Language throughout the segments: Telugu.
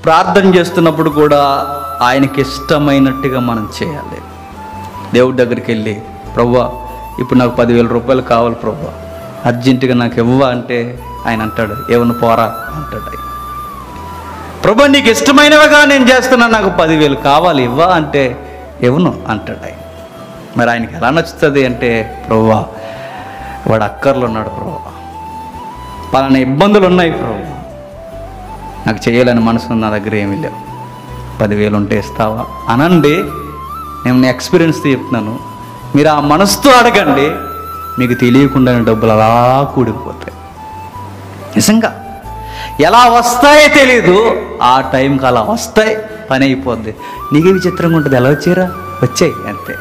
ప్రార్థన చేస్తున్నప్పుడు కూడా ఆయనకి ఇష్టమైనట్టుగా మనం చేయాలి దేవుడి దగ్గరికి వెళ్ళి ప్రవ్వా ఇప్పుడు నాకు పదివేల రూపాయలు కావాలి ప్రవ్వా అర్జెంటుగా నాకు ఇవ్వవా అంటే ఆయన అంటాడు ఏమన్నా పోరా అంటాడు ఆయన ప్రభు నీకు ఇష్టమైనవిగా నేను చేస్తున్నా నాకు పదివేలు కావాలి ఇవ్వా అంటే ఇవ్వను అంటాడు ఆయన మరి ఆయనకి ఎలా నచ్చుతుంది అంటే ప్రభువా వాడు అక్కర్లో ఉన్నాడు ప్రభు పలానా ఇబ్బందులు ఉన్నాయి ప్రభు నాకు చేయాలని మనసు ఉంది, నా దగ్గర ఏమీ లేవు పదివేలు ఉంటే ఇస్తావా అనండి నేను నా ఎక్స్పీరియన్స్ చెప్తున్నాను మీరు ఆ మనసుతో అడగండి మీకు తెలియకుండానే డబ్బులు అలా కూడిపోతాయి నిజంగా ఎలా వస్తాయో తెలీదు ఆ టైంకి అలా వస్తాయి పని అయిపోద్ది నీకే విచిత్రంగా ఉంటుంది ఎలా వచ్చారా వచ్చాయి అంతే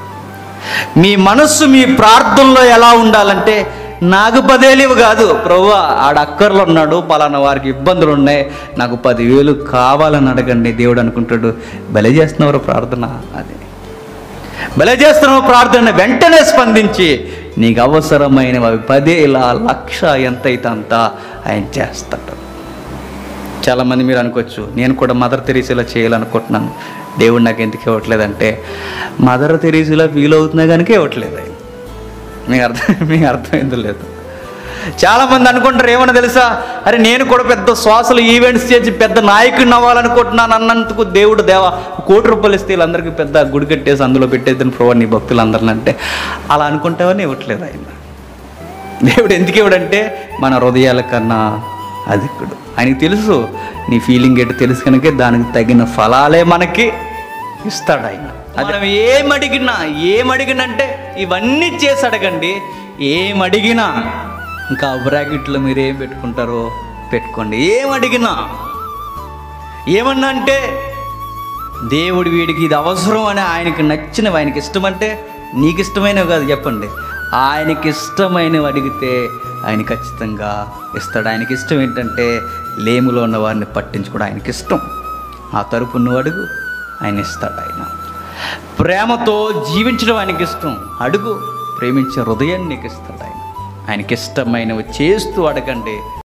మీ మనస్సు మీ ప్రార్థనలో ఎలా ఉండాలంటే నాకు పదేలివి కాదు ప్రభు ఆడ అక్కర్లో ఉన్నాడు పలానా వారికి ఇబ్బందులు ఉన్నాయి నాకు పదివేలు కావాలని అడగండి దేవుడు అనుకుంటాడు బలే చేస్తున్నవారు ప్రార్థన అది బలే చేస్తున్నావు ప్రార్థన వెంటనే స్పందించి నీకు అవసరమైనవి అవి పదేల లక్ష ఎంతైతే అంత ఆయన చేస్తాడు చాలామంది మీరు అనుకోవచ్చు నేను కూడా మదర్ తెరీసేలా చేయాలనుకుంటున్నాను దేవుడు నాకు ఎందుకు ఇవ్వట్లేదంటే మదర్ తెరీసేలా ఫీల్ అవుతున్నా కనుక ఇవ్వట్లేదు ఆయన మీకు అర్థం మీకు అర్థమైందో లేదు చాలామంది అనుకుంటారు ఏమన్నా తెలుసా అరే నేను కూడా పెద్ద శ్వాసలు ఈవెంట్స్ చేసి పెద్ద నాయకుడిని అవ్వాలనుకుంటున్నాను అన్నందుకు దేవుడు దేవా కోటి రూపాయలు ఇస్తే వీళ్ళందరికీ పెద్ద గుడి కట్టేసి అందులో పెట్టేద్దని ప్రభు నీ భక్తులందరిని అంటే అలా అనుకుంటావని ఇవ్వట్లేదు ఆయన దేవుడు ఎందుకు ఇవ్వడంటే మన హృదయాల కన్నా అధికుడు ఆయనకి తెలుసు నీ ఫీలింగ్ ఏంటో తెలుసు కనుక దానికి తగిన ఫలాలే మనకి ఇస్తాడు ఆయన మనం ఏం అడిగినా ఏం అడిగినంటే ఇవన్నీ చేసి అడగండి ఏం అడిగినా ఇంకా బ్రాకెట్లో మీరు ఏం పెట్టుకుంటారో పెట్టుకోండి ఏం అడిగినా ఏమన్నా అంటే దేవుడు వీడికి ఇది అవసరం అని ఆయనకి నచ్చినవి ఆయనకి ఇష్టం అంటే నీకు ఇష్టమైనవి కాదు చెప్పండి ఆయనకి ఇష్టమైనవి అడిగితే ఆయన ఖచ్చితంగా ఇస్తాడు ఆయనకి ఇష్టం ఏంటంటే లేములో ఉన్న వారిని పట్టించుకోవడం ఆయనకి ఇష్టం ఆ తరపు నువ్వు అడుగు ఆయన ఇస్తాడు ఆయన ప్రేమతో జీవించడం ఆయనకి ఇష్టం అడుగు ప్రేమించే హృదయాన్ని నీకు ఇస్తాడు ఆయన ఆయనకి ఇష్టమైనవి చేస్తూ అడగండి